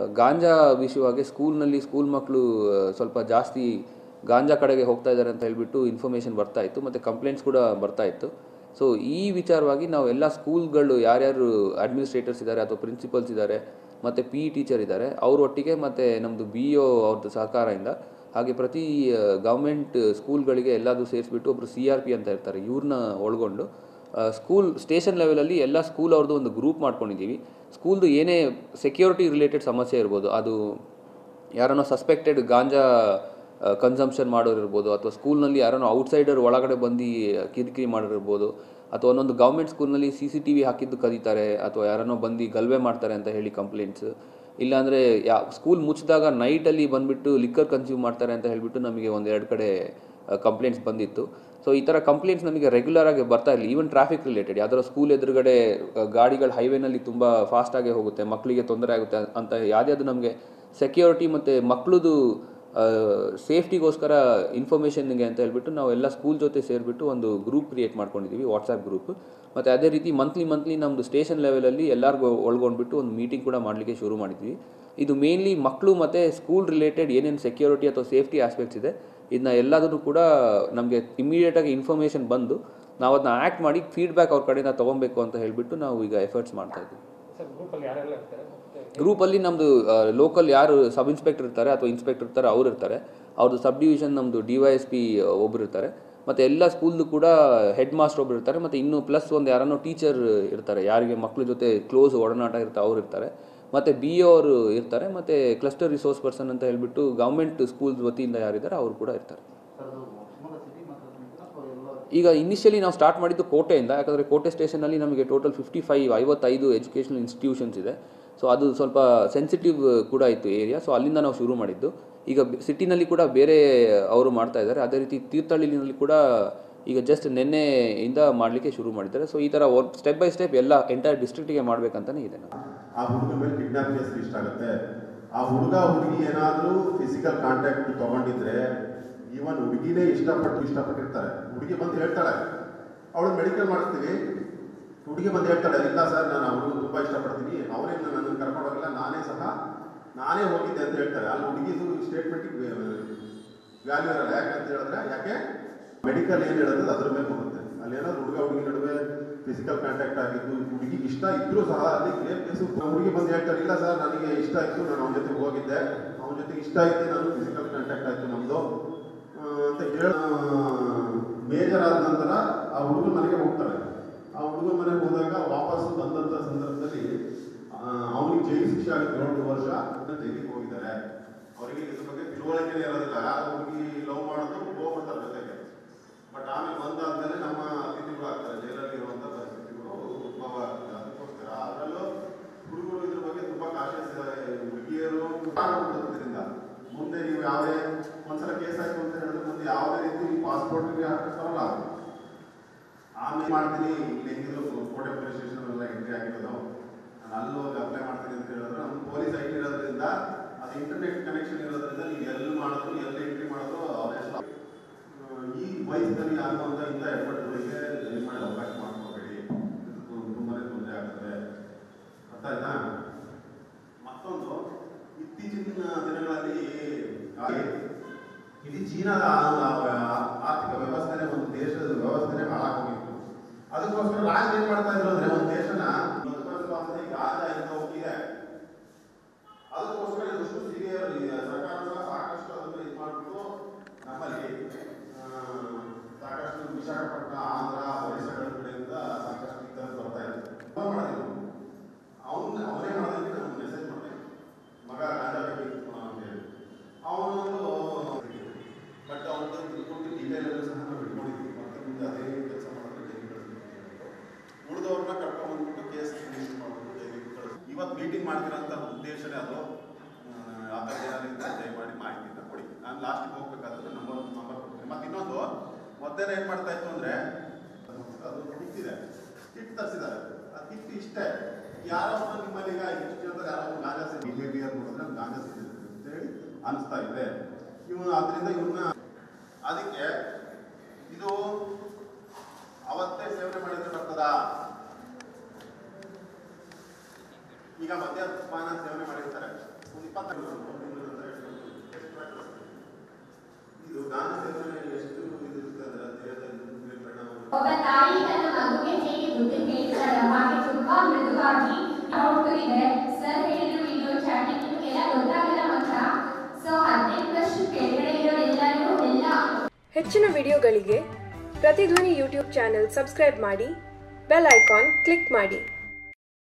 ಗಾಂಜಾ ವಿಷಯವಾಗಿ ಸ್ಕೂಲ್ನಲ್ಲಿ ಸ್ಕೂಲ್ ಮಕ್ಕಳು ಸ್ವಲ್ಪ ಜಾಸ್ತಿ ಗಾಂಜಾ ಕಡೆಗೆ ಹೋಗ್ತಾ ಇದ್ದಾರೆ ಅಂತ ಹೇಳ್ಬಿಟ್ಟು ಇನ್ಫಾರ್ಮೇಷನ್ ಬರ್ತಾ ಇತ್ತು ಮತ್ತು ಕಂಪ್ಲೇಂಟ್ಸ್ ಕೂಡ ಬರ್ತಾ ಇತ್ತು ಸೊ ಈ ವಿಚಾರವಾಗಿ ನಾವು ಎಲ್ಲ ಸ್ಕೂಲ್ಗಳು ಯಾರ್ಯಾರು ಅಡ್ಮಿನಿಸ್ಟ್ರೇಟರ್ಸ್ ಇದ್ದಾರೆ ಅಥವಾ ಪ್ರಿನ್ಸಿಪಲ್ಸ್ ಇದ್ದಾರೆ ಮತ್ತು ಪಿ ಇ ಟೀಚರ್ ಇದ್ದಾರೆ ಅವ್ರೊಟ್ಟಿಗೆ ಮತ್ತು ನಮ್ಮದು ಬಿ ಒ ಅವ್ರದ್ದು ಸಹಕಾರದಿಂದ ಹಾಗೆ ಪ್ರತಿ ಗೌರ್ಮೆಂಟ್ ಸ್ಕೂಲ್ಗಳಿಗೆ ಎಲ್ಲದೂ ಸೇರಿಸ್ಬಿಟ್ಟು ಒಬ್ಬರು ಸಿ ಆರ್ ಪಿ ಅಂತ ಇರ್ತಾರೆ ಇವ್ರನ್ನ ಒಳಗೊಂಡು ಸ್ಕೂಲ್ ಸ್ಟೇಷನ್ ಲೆವೆಲಲ್ಲಿ ಎಲ್ಲ ಸ್ಕೂಲ್ ಅವ್ರದ್ದು ಒಂದು ಗ್ರೂಪ್ ಮಾಡ್ಕೊಂಡಿದ್ದೀವಿ ಸ್ಕೂಲ್ದು ಏನೇ ಸೆಕ್ಯೂರಿಟಿ ರಿಲೇಟೆಡ್ ಸಮಸ್ಯೆ ಇರ್ಬೋದು ಅದು ಯಾರನ್ನೋ ಸಸ್ಪೆಕ್ಟೆಡ್ ಗಾಂಜಾ ಕನ್ಸಂಪ್ಷನ್ ಮಾಡೋರು ಇರ್ಬೋದು ಅಥವಾ ಸ್ಕೂಲ್ನಲ್ಲಿ ಯಾರನ್ನೋ ಔಟ್ಸೈಡರ್ ಒಳಗಡೆ ಬಂದು ಕಿರಿಕಿರಿ ಮಾಡೋರಿರ್ಬೋದು ಅಥವಾ ಒಂದೊಂದು ಗೌರ್ಮೆಂಟ್ ಸ್ಕೂಲ್ನಲ್ಲಿ ಸಿ ಸಿ ಟಿ ವಿ ಹಾಕಿದ್ದು ಕದೀತಾರೆ ಅಥವಾ ಯಾರನ್ನೋ ಬಂದು ಗಲ್ಬೆ ಮಾಡ್ತಾರೆ ಅಂತ ಹೇಳಿ ಕಂಪ್ಲೇಂಟ್ಸ್ ಇಲ್ಲಾಂದರೆ ಯಾ ಸ್ಕೂಲ್ ಮುಚ್ಚಿದಾಗ ನೈಟಲ್ಲಿ ಬಂದುಬಿಟ್ಟು ಲಿಕ್ಕರ್ ಕನ್ಸ್ಯೂಮ್ ಮಾಡ್ತಾರೆ ಅಂತ ಹೇಳಿಬಿಟ್ಟು ನಮಗೆ ಒಂದೆರಡು ಕಡೆ ಕಂಪ್ಲೇಂಟ್ಸ್ ಬಂದಿತ್ತು ಸೊ ಈ ಥರ ಕಂಪ್ಲೇಂಟ್ಸ್ ನಮಗೆ ರೆಗ್ಯುಲರ್ ಆಗಿ ಬರ್ತಾ ಇರಲಿ ಈವನ್ ಟ್ರಾಫಿಕ್ ರಿಲೇಟೆಡ್ ಯಾವ್ದಾದ್ರು ಸ್ಕೂಲ್ ಎದುರುಗಡೆ ಗಾಡಿಗಳು ಹೈವೇನಲ್ಲಿ ತುಂಬ ಫಾಸ್ಟಾಗಿ ಹೋಗುತ್ತೆ ಮಕ್ಕಳಿಗೆ ತೊಂದರೆ ಆಗುತ್ತೆ ಅಂತ ಯಾವ್ದಾದ್ರು ನಮಗೆ ಸೆಕ್ಯೂರಿಟಿ ಮತ್ತು ಮಕ್ಕಳದು ಸೇಫ್ಟಿಗೋಸ್ಕರ ಇನ್ಫಾರ್ಮೇಷನ್ಗೆ ಅಂತ ಹೇಳ್ಬಿಟ್ಟು ನಾವು ಎಲ್ಲ ಸ್ಕೂಲ್ ಜೊತೆ ಸೇರಿಬಿಟ್ಟು ಒಂದು ಗ್ರೂಪ್ ಕ್ರಿಯೇಟ್ ಮಾಡ್ಕೊಂಡಿದ್ದೀವಿ ವಾಟ್ಸಪ್ ಗ್ರೂಪ್ ಮತ್ತು ಅದೇ ರೀತಿ ಮಂತ್ಲಿ ಮಂತ್ಲಿ ನಮ್ಮದು ಸ್ಟೇಷನ್ ಲೆವೆಲಲ್ಲಿ ಎಲ್ಲರಿಗೂ ಒಳಗೊಂಡ್ಬಿಟ್ಟು ಒಂದು ಮೀಟಿಂಗ್ ಕೂಡ ಮಾಡಲಿಕ್ಕೆ ಶುರು ಮಾಡಿದ್ವಿ ಇದು ಮೇನ್ಲಿ ಮಕ್ಕಳು ಮತ್ತು ಸ್ಕೂಲ್ ರಿಲೇಟೆಡ್ ಏನೇನು ಸೆಕ್ಯೂರಿಟಿ ಅಥವಾ ಸೇಫ್ಟಿ ಆಸ್ಪೆಕ್ಟ್ಸ್ ಇದೆ ಇದನ್ನ ಎಲ್ಲದನ್ನು ಕೂಡ ನಮಗೆ ಇಮಿಡಿಯೇಟಾಗಿ ಇನ್ಫಾರ್ಮೇಷನ್ ಬಂದು ನಾವು ಅದನ್ನ ಆ್ಯಕ್ಟ್ ಮಾಡಿ ಫೀಡ್ಬ್ಯಾಕ್ ಅವ್ರ ಕಡೆಯಿಂದ ತೊಗೊಬೇಕು ಅಂತ ಹೇಳಿಬಿಟ್ಟು ನಾವು ಈಗ ಎಫರ್ಟ್ಸ್ ಮಾಡ್ತಾ ಇದ್ದೀವಿ ಸರ್ ಗ್ರೂಪಲ್ಲಿ ಯಾರೆಲ್ಲ ಇರ್ತಾರೆ ಮತ್ತೆ ಗ್ರೂಪಲ್ಲಿ ನಮ್ಮದು ಲೋಕಲ್ ಯಾರು ಸಬ್ ಇನ್ಸ್ಪೆಕ್ಟರ್ ಇರ್ತಾರೆ ಅಥವಾ ಇನ್ಸ್ಪೆಕ್ಟರ್ ಇರ್ತಾರೆ ಅವ್ರು ಇರ್ತಾರೆ ಅವ್ರದ್ದು ಸಬ್ ಡಿವಿಷನ್ ನಮ್ಮದು ಡಿ ವೈ ಎಸ್ ಪಿ ಒಬ್ರು ಇರ್ತಾರೆ ಮತ್ತು ಎಲ್ಲ ಸ್ಕೂಲ್ದು ಕೂಡ ಹೆಡ್ ಮಾಸ್ಟರ್ ಒಬ್ರು ಇರ್ತಾರೆ ಮತ್ತು ಇನ್ನು ಪ್ಲಸ್ ಒಂದು ಯಾರನ್ನೋ ಟೀಚರ್ ಇರ್ತಾರೆ ಯಾರಿಗೆ ಮಕ್ಕಳ ಜೊತೆ ಕ್ಲೋಸ್ ಒಡನಾಟ ಇರ್ತಾರೆ ಅವ್ರು ಇರ್ತಾರೆ ಮತ್ತು ಬಿ ಅವರು ಇರ್ತಾರೆ ಮತ್ತು ಕ್ಲಸ್ಟರ್ ರಿಸೋರ್ಸ್ ಪರ್ಸನ್ ಅಂತ ಹೇಳ್ಬಿಟ್ಟು ಗೌರ್ಮೆಂಟ್ ಸ್ಕೂಲ್ಸ್ ವತಿಯಿಂದ ಯಾರಿದ್ದಾರೆ ಅವರು ಕೂಡ ಇರ್ತಾರೆ ಈಗ ಇನಿಷಿಯಲಿ ನಾವು ಸ್ಟಾರ್ಟ್ ಮಾಡಿದ್ದು ಕೋಟೆಯಿಂದ ಯಾಕಂದರೆ ಕೋಟೆ ಸ್ಟೇಷನಲ್ಲಿ ನಮಗೆ ಟೋಟಲ್ ಫಿಫ್ಟಿ ಫೈವ್ ಐವತ್ತೈದು ಎಜುಕೇಷನಲ್ ಇನ್ಸ್ಟಿಟ್ಯೂಷನ್ಸ್ ಇದೆ ಸೊ ಅದು ಸ್ವಲ್ಪ ಸೆನ್ಸಿಟಿವ್ ಕೂಡ ಇತ್ತು ಏರಿಯಾ ಸೊ ಅಲ್ಲಿಂದ ನಾವು ಶುರು ಮಾಡಿದ್ದು ಈಗ ಸಿಟಿನಲ್ಲಿ ಕೂಡ ಬೇರೆ ಅವರು ಮಾಡ್ತಾ ಇದ್ದಾರೆ ಅದೇ ರೀತಿ ತೀರ್ಥಹಳ್ಳಿನಲ್ಲಿ ಕೂಡ ಈಗ ಜಸ್ಟ್ ನಿನ್ನೆಯಿಂದ ಮಾಡಲಿಕ್ಕೆ ಶುರು ಮಾಡಿದ್ದಾರೆ ಸೊ ಈ ಥರ ವರ್ಕ್ ಸ್ಟೆಪ್ ಬೈ ಸ್ಟೆಪ್ ಎಲ್ಲ ಎಂಟೈರ್ ಡಿಸ್ಟ್ರಿಕ್ಟಿಗೆ ಮಾಡಬೇಕಂತಲೇ ಇದೆ ನಾವು ಆ ಹುಡುಗ ಮೇಲೆ ಕಿಡ್ನಾಪ್ ಕೇಸ್ ಇಷ್ಟ ಆಗುತ್ತೆ ಆ ಹುಡುಗ ಹುಡುಗಿ ಏನಾದರೂ ಫಿಸಿಕಲ್ ಕಾಂಟ್ಯಾಕ್ಟ್ ತಗೊಂಡಿದ್ರೆ ಈವನ್ ಹುಡುಗಿನೇ ಇಷ್ಟಪಟ್ಟು ಇಷ್ಟಪಟ್ಟಿರ್ತಾರೆ ಹುಡುಗಿ ಬಂದು ಹೇಳ್ತಾಳೆ ಅವಳು ಮೆಡಿಕಲ್ ಮಾಡಿಸ್ತೀವಿ ಹುಡುಗಿ ಬಂದು ಹೇಳ್ತಾಳೆ ಇಲ್ಲ ಸರ್ ನಾನು ಅವಳು ತುಂಬ ಇಷ್ಟಪಡ್ತೀನಿ ಅವರೇ ನನ್ನನ್ನು ಕರ್ಕೊಂಡು ಹೋಗಿಲ್ಲ ನಾನೇ ಸಹ ನಾನೇ ಹೋಗಿದ್ದೆ ಅಂತ ಹೇಳ್ತಾರೆ ಅಲ್ಲಿ ಹುಡುಗಿದು ಸ್ಟೇಟ್ಮೆಂಟಿಗೆ ವ್ಯಾಲ್ಯೂ ಇರಲ್ಲ ಯಾಕೆ ಅಂತ ಹೇಳಿದ್ರೆ ಯಾಕೆ ಮೆಡಿಕಲ್ ಏನು ಹೇಳೋದು ಅದ್ರ ಮೇಲೆ ಹೋಗುತ್ತೆ ಅಲ್ಲಿ ಏನಾದ್ರು ಹುಡುಗ ಹುಡುಗಿ ನಡುವೆ ಫಿಸಿಕಲ್ ಕಾಂಟ್ಯಾಕ್ಟ್ ಆಗಿದ್ದು ಹುಡುಗಿ ಇಷ್ಟ ಇದ್ರೂ ಸಹ ಅಲ್ಲಿ ಕ್ಲೇಮ್ ಕೇಸು ಹುಡುಗಿ ಬಂದು ಹೇಳ್ತಾರೆ ಇಲ್ಲ ಸರ್ ನನಗೆ ಇಷ್ಟ ಇತ್ತು ನಾನು ಅವನ ಜೊತೆ ಹೋಗಿದ್ದೆ ಅವನ ಜೊತೆ ಇಷ್ಟ ಇತ್ತು ನಾನು ಫಿಸಿಕಲ್ ಕಾಂಟ್ಯಾಕ್ಟ್ ಆಯಿತು ನಮ್ಮದು ಅಂತ ಹೇಳ ಮೇಜರ್ ಆದ ನಂತರ ಆ ಹುಡುಗನ ಮನೆಗೆ ಹೋಗ್ತಾರೆ ಆ ಹುಡುಗನ ಮನೆಗೆ ಹೋದಾಗ ವಾಪಸ್ ಬಂದಂಥ ಸಂದರ್ಭದಲ್ಲಿ ಅವನಿಗೆ ಜೈಲು ಶಿಕ್ಷೆ ಆಗಿದ್ದು ಏಳು ವರ್ಷ ಜೈಲಿಗೆ ಹೋಗಿದ್ದಾರೆ ಅವರಿಗೆ ಇದ್ರ ಬಗ್ಗೆ ತಿಳುವಳಿಕೆನೇ ಇರೋದಿಲ್ಲ ಯಾರು ಹುಡುಗಿ ಲವ್ ಮಾಡೋದು ಹೋಗ್ಬಿಡ್ತಾರೆ ಜೊತೆಗೆ ಬಟ್ ಆಮೇಲೆ ಬಂದಾದ್ಮೇಲೆ ನಮ್ಮ ಅತಿಥಿಗಳು ಆಗ್ತಾರೆ ಜೈಲಲ್ಲಿ ಇರುವಂಥ ಪರಿಸ್ಥಿತಿಗಳು ಉದ್ಭವ ಆಗ್ತದೆ ಅದಕ್ಕೋಸ್ಕರ ಅದರಲ್ಲೂ ಹುಡುಗರು ಇದ್ರ ಬಗ್ಗೆ ತುಂಬಾ ಕಾಶಿಯಸ್ ಹುಡುಗಿಯರು ಇದರಿಂದ ಮುಂದೆ ನೀವು ಯಾವುದೇ ಒಂದ್ಸಲ ಕೇಸ್ ಆಯ್ತು ಅಂತ ಹೇಳಿದ್ರೆ ಮುಂದೆ ಯಾವುದೇ ರೀತಿ ಪಾಸ್ಪೋರ್ಟ್ಗೆ ಹಾಕಿಸ್ತಾರಲ್ಲ ಅದು ಆಮೇಲೆ ಮಾಡ್ತೀನಿ ಇಲ್ಲಿ ಹೆಂಗಿದ್ರು ಕೋಟೆ ಪೊಲೀಸ್ ಸ್ಟೇಷನ್ ಎಲ್ಲ ಎಂಟ್ರಿ ಆಗಿರೋದು ನಾನು ಅಲ್ಲಿ ಹೋಗಿ ಅಪ್ಲೈ ಮಾಡ್ತೀನಿ ಅಂತ ಹೇಳಿದ್ರೆ ನಮ್ಮ ಪೊಲೀಸ್ ಐ ಟಿ ಇರೋದ್ರಿಂದ ಅದು ಇಂಟರ್ನೆಟ್ ಕನೆಕ್ಷನ್ ಇರೋದ್ರಿಂದ ನೀವು ಎಲ್ಲಿ ಮಾಡಿದ್ರು ಎಲ್ಲಿ ಎಂಟ್ರಿ ಮಾಡಿದ್ರು ಅವರೆಲ್ಲ ಈ ವಯಸ್ಸಿನಲ್ಲಿ ಆಗುವಂಥ ಇಂಥ ಎಫರ್ಟ್ಗಳಿಗೆ ದಯಮಾಡಿ ಅವಕಾಶ ಮಾಡ್ಕೋಬೇಡಿ ತುಂಬಾ ತೊಂದರೆ ಆಗ್ತದೆ ಅರ್ಥ ಆಯ್ತಾ ಮತ್ತೊಂದು ಇತ್ತೀಚಿನ ದಿನಗಳಲ್ಲಿ ಇಡೀ ಚೀನಾದ ಆರ್ಥಿಕ ವ್ಯವಸ್ಥೆನೇ ಒಂದು ದೇಶದ ವ್ಯವಸ್ಥೆನೇ ಹಾಳಾಗೋಗಿತ್ತು ಅದಕ್ಕೋಸ್ಕರ ರಾಜ್ಯ ಏನ್ ಮಾಡ್ತಾ ಇದ್ರು ಅಂದ್ರೆ ಒಂದು ದೇಶನ ಗಾಜಾ ಇಂದ ಹೋಗಿದೆ ಅದಕ್ಕೋಸ್ಕರ ಇದಷ್ಟು ಸಿರಿಯರ್ ಸರ್ಕಾರ ಸಹ ಸಾಕಷ್ಟು ಅದನ್ನು ಇದು ಮಾಡಿಬಿಟ್ಟು ನಮ್ಮಲ್ಲಿ ಆ, ಸಾಕಷ್ಟು ವಿಶಾಖಪಟ್ಟಣ ಆಂಧ್ರ ಒರಿಸ್ಸಾಗಳ ಕಡೆಯಿಂದ ಸಾಕಷ್ಟು ಈ ಥರದ್ದು ಬರ್ತಾ ಇದೆ ಮಾಡಿದ್ರು ಅವನ್ನ ಅವನೇ ಮಾಡೋದಕ್ಕೆ ನಾನು ಮೆಸೇಜ್ ಮಾಡಿದೆ ಮಗ ಗಾಂಜಾ ಬೇಕು ಅಂತ ಹೇಳಿ ಅವನೊಂದು ಬಟ್ ಅವನದು ಪೂರ್ತಿ ಡೀಟೇಲ್ ಎಲ್ಲ ಸಹ ನಾವು ಇಟ್ಕೊಂಡಿದ್ವಿ ಮತ್ತೆ ಮುಂದೆ ಅದೇ ಕೆಲಸ ಮಾಡಿದ್ರೆ ಜೈಲಿಗೆ ಕಳಿಸ್ಬೇಕು ಉಳಿದವ್ರನ್ನ ಕರ್ಕೊಂಡು ಬಂದ್ಬಿಟ್ಟು ಕೇಸ್ ರಿಜಿಸ್ಟರ್ ಮಾಡ್ಬಿಟ್ಟು ಜೈಲಿಗೆ ಕಳಿಸ್ ಇವತ್ತು ಮೀಟಿಂಗ್ ಮಾಡ್ತಿರೋಂಥ ಉದ್ದೇಶನೇ ಅದು ಆ ಥರ ಏನಾದ್ರಿಂದ ದಯಮಾಡಿ ಮಾಹಿತಿನ ಕೊಡಿ ನಾನು ಲಾಸ್ಟಿಗೆ ಹೋಗ್ಬೇಕಾದ್ರೆ ನಂಬರ್ ನಂಬರ್ ಕೊಡ್ತೀನಿ ಮತ್ತೆ ಇನ್ನೊಂದು ಮೊದಲೇ ಏನು ಮಾಡ್ತಾ ಇತ್ತು ಅಂದರೆ ಅದು ಕಿಟ್ಟಿದೆ ಕಿಟ್ ತರಿಸಿದ್ದಾರೆ ಆ ಕಿಟ್ ಇಷ್ಟೇ ಯಾರೋ ಒಬ್ಬ ನಿಮ್ಮಲ್ಲಿ ಈಗ ಇಷ್ಟು ಜನದಲ್ಲಿ ಯಾರೋ ಒಬ್ಬ ಗಾಂಜಾ ಸೇರಿ ಬಿಹೇವಿಯರ್ ನೋಡಿದ್ರೆ ಅವ್ನು ಗಾಂಜಾ ಸೇರಿದ್ರು ಅಂತೇಳಿ ಅನಿಸ್ತಾ ಇದೆ ಇವನು ಅದರಿಂದ ಇವನ್ನ ಅದಕ್ಕೆ ಇದು ಅವತ್ತೇ ಸೇವನೆ ಮಾಡಿದ್ರೆ ಬರ್ತದಾ ಈಗ ಮದ್ಯಪಾನ ಸೇವನೆ ಮಾಡಿರ್ತಾರೆ ಒಬ್ಬ ತಾಯಿ ತನ್ನ ಮಗುಗೆ ಹೇಗೆ ದುಡ್ಡು ಕೇಳ್ತಾಳ ಹಾಗೆ ತುಂಬಾ ಮೃದುವಾಗಿ ನೋಡ್ತಿದೆ ಸರ್ ಹೇಳಿದ್ರು ಇದು ಚಾಟಿಂಗ್ ನಿಮಗೆಲ್ಲ ಗೊತ್ತಾಗಲ್ಲ ಮಕ್ಕ ಸೊ ಹದಿನೆಂಟು ವರ್ಷ ಕೆಳಗಡೆ ಇರೋರೆಲ್ಲರೂ ಎಲ್ಲ ಹೆಚ್ಚಿನ ವಿಡಿಯೋಗಳಿಗೆ ಪ್ರತಿಧ್ವನಿ ಯೂಟ್ಯೂಬ್ ಚಾನೆಲ್ ಸಬ್ಸ್ಕ್ರೈಬ್ ಮಾಡಿ ಬೆಲ್ ಐಕಾನ್ ಕ್ಲಿಕ್ ಮಾಡಿ